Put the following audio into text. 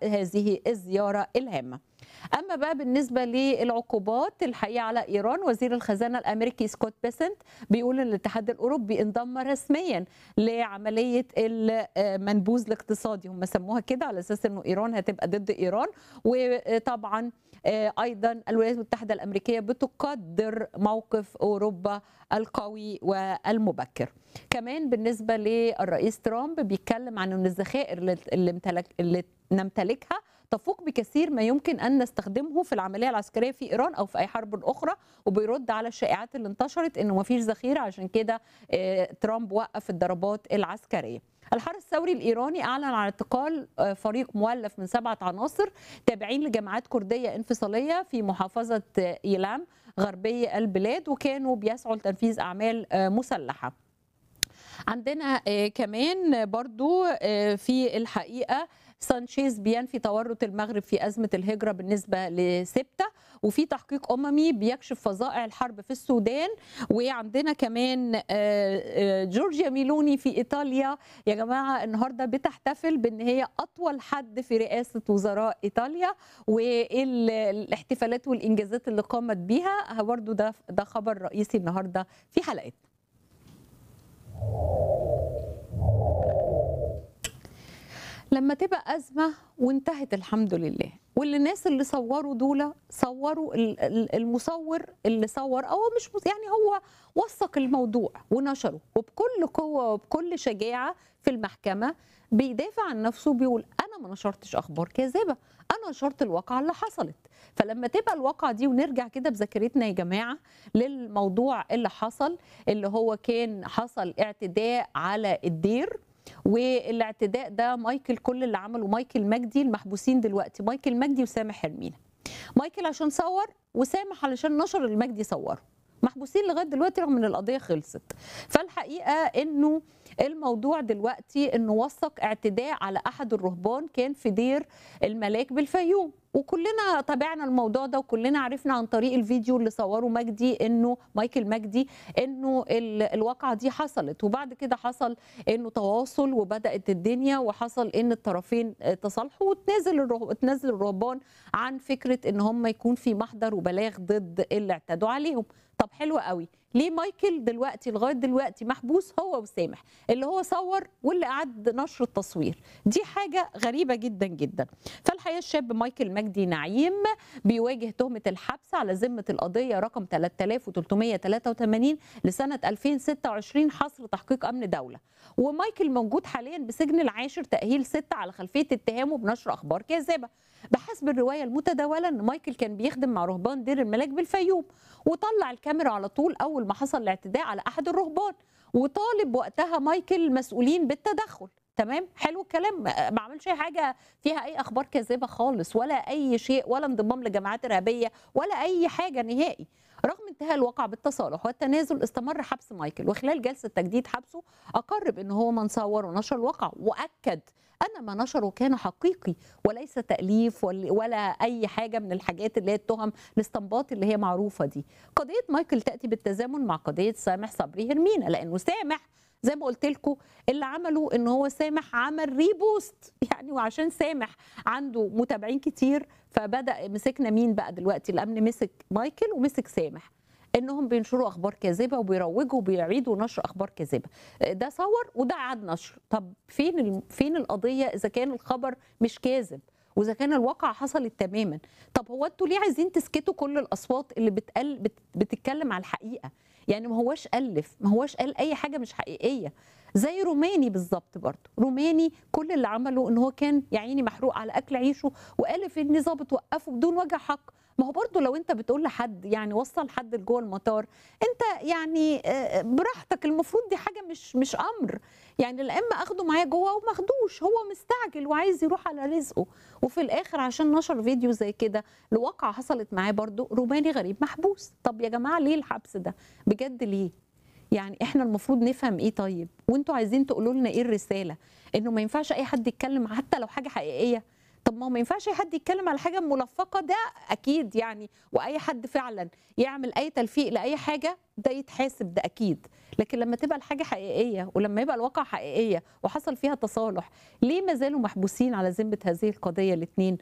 هذه الزياره الهامه. اما بقى بالنسبه للعقوبات الحقيقه على ايران وزير الخزانه الامريكي سكوت بيسنت بيقول ان الاتحاد الاوروبي انضم رسميا لعمليه المنبوذ الاقتصادي هم سموها كده على اساس انه ايران هتبقى ضد ايران وطبعا ايضا الولايات المتحده الامريكيه بتقدر موقف اوروبا القوي والمبكر كمان بالنسبه للرئيس ترامب بيتكلم عن ان الذخائر اللي, امتلك اللي نمتلكها تفوق بكثير ما يمكن ان نستخدمه في العمليه العسكريه في ايران او في اي حرب اخرى وبيرد على الشائعات اللي انتشرت انه ما فيش ذخيره عشان كده ترامب وقف الضربات العسكريه. الحرس الثوري الايراني اعلن عن اعتقال فريق مؤلف من سبعه عناصر تابعين لجماعات كرديه انفصاليه في محافظه ايلام غربي البلاد وكانوا بيسعوا لتنفيذ اعمال مسلحه. عندنا كمان برضو في الحقيقه سانشيز بينفي تورط المغرب في أزمة الهجرة بالنسبة لسبتة وفي تحقيق أممي بيكشف فظائع الحرب في السودان وعندنا كمان جورجيا ميلوني في إيطاليا يا جماعة النهاردة بتحتفل بأن هي أطول حد في رئاسة وزراء إيطاليا والاحتفالات والإنجازات اللي قامت بيها برضو ده, ده خبر رئيسي النهاردة في حلقتنا لما تبقى أزمة وانتهت الحمد لله واللي الناس اللي صوروا دول صوروا المصور اللي صور أو مش يعني هو وثق الموضوع ونشره وبكل قوة وبكل شجاعة في المحكمة بيدافع عن نفسه بيقول أنا ما نشرتش أخبار كاذبة أنا نشرت الواقعة اللي حصلت فلما تبقى الواقعة دي ونرجع كده بذاكرتنا يا جماعة للموضوع اللي حصل اللي هو كان حصل اعتداء على الدير والاعتداء ده مايكل كل اللي عمله مايكل مجدي المحبوسين دلوقتي مايكل مجدي وسامح حرمينة مايكل عشان صور وسامح علشان نشر المجدي صوره محبوسين لغايه دلوقتي رغم ان القضيه خلصت فالحقيقه انه الموضوع دلوقتي انه وثق اعتداء على احد الرهبان كان في دير الملاك بالفيوم وكلنا تابعنا الموضوع ده وكلنا عرفنا عن طريق الفيديو اللي صوره مجدي انه مايكل مجدي انه الواقعه دي حصلت وبعد كده حصل انه تواصل وبدات الدنيا وحصل ان الطرفين تصالحوا وتنازل الره... تنازل الرهبان عن فكره ان هم يكون في محضر وبلاغ ضد اللي اعتدوا عليهم طب حلو قوي ليه مايكل دلوقتي لغايه دلوقتي محبوس هو وسامح اللي هو صور واللي قعد نشر التصوير دي حاجه غريبه جدا جدا فالحقيقه الشاب مايكل مجدي نعيم بيواجه تهمه الحبس على ذمه القضيه رقم 3383 لسنه 2026 حصر تحقيق امن دوله ومايكل موجود حاليا بسجن العاشر تاهيل 6 على خلفيه اتهامه بنشر اخبار كاذبه بحسب الروايه المتداوله ان مايكل كان بيخدم مع رهبان دير الملاك بالفيوم وطلع الكاميرا على طول اول ما حصل الاعتداء على احد الرهبان وطالب وقتها مايكل المسؤولين بالتدخل تمام حلو الكلام ما عملش اي حاجه فيها اي اخبار كاذبه خالص ولا اي شيء ولا انضمام لجماعات ارهابيه ولا اي حاجه نهائي رغم انتهاء الواقع بالتصالح والتنازل استمر حبس مايكل وخلال جلسه تجديد حبسه اقر بان هو من صور ونشر الواقع واكد ان ما نشره كان حقيقي وليس تاليف ولا اي حاجه من الحاجات اللي هي التهم الاستنباط اللي هي معروفه دي قضيه مايكل تاتي بالتزامن مع قضيه سامح صبري هرمينا لانه سامح زي ما قلت لكم اللي عمله ان هو سامح عمل ريبوست يعني وعشان سامح عنده متابعين كتير فبدا مسكنا مين بقى دلوقتي الامن مسك مايكل ومسك سامح انهم بينشروا اخبار كاذبه وبيروجوا وبيعيدوا نشر اخبار كاذبه ده صور وده عاد نشر طب فين فين القضيه اذا كان الخبر مش كاذب واذا كان الواقع حصلت تماما طب هو انتوا ليه عايزين تسكتوا كل الاصوات اللي بتقل بت بتتكلم على الحقيقه يعني ما هواش الف ما هواش قال اي حاجه مش حقيقيه زي روماني بالظبط برضه روماني كل اللي عمله ان هو كان يا عيني محروق على اكل عيشه والف ان ظابط وقفه بدون وجه حق ما هو برضه لو انت بتقول لحد يعني وصل حد لجوه المطار انت يعني براحتك المفروض دي حاجه مش مش امر يعني لا اما اخده معايا جوه وما اخدوش هو مستعجل وعايز يروح على رزقه وفي الاخر عشان نشر فيديو زي كده لواقعه حصلت معاه برضه روماني غريب محبوس طب يا جماعه ليه الحبس ده بجد ليه يعني احنا المفروض نفهم ايه طيب وانتوا عايزين تقولوا لنا ايه الرساله انه ما ينفعش اي حد يتكلم حتى لو حاجه حقيقيه طب ما هو ما ينفعش حد يتكلم على حاجه ملفقه ده اكيد يعني واي حد فعلا يعمل اي تلفيق لاي حاجه ده يتحاسب ده اكيد لكن لما تبقى الحاجه حقيقيه ولما يبقى الواقع حقيقيه وحصل فيها تصالح ليه ما زالوا محبوسين على ذمه هذه القضيه الاثنين